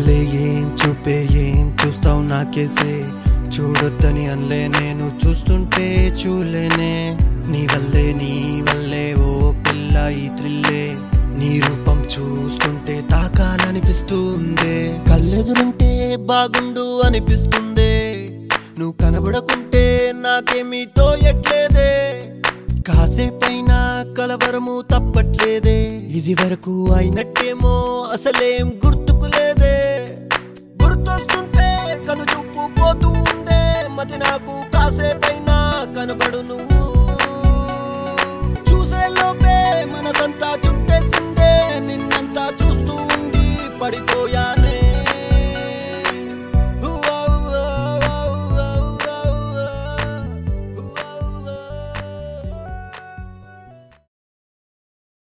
వల్లే ఏం చూపే ఏం చూస్తావు నాకేసే చూడొద్దని అనలే నేను చూస్తుంటే చూలేనే నీ వల్లే నీ వల్లే ఓ పిల్ల ఈ త్రిల్లే నీ రూపం చూస్తుంటే తాకాలనిపిస్తుందే కళ్ళెదురుంటే బాగుండు అనిపిస్తుందే నువ్వు కనబడకుంటే నాకేమీ తోయట్లేదే కాసేపైనా కలవరము తప్పట్లేదే ఇది వరకు అయినట్టేమో అసలేం గుర్తుకులేదే గుర్తొస్తుంటే కను చూపు పోతూ ఉందే మతి నాకు కాసేపైనా కనబడు నువ్వు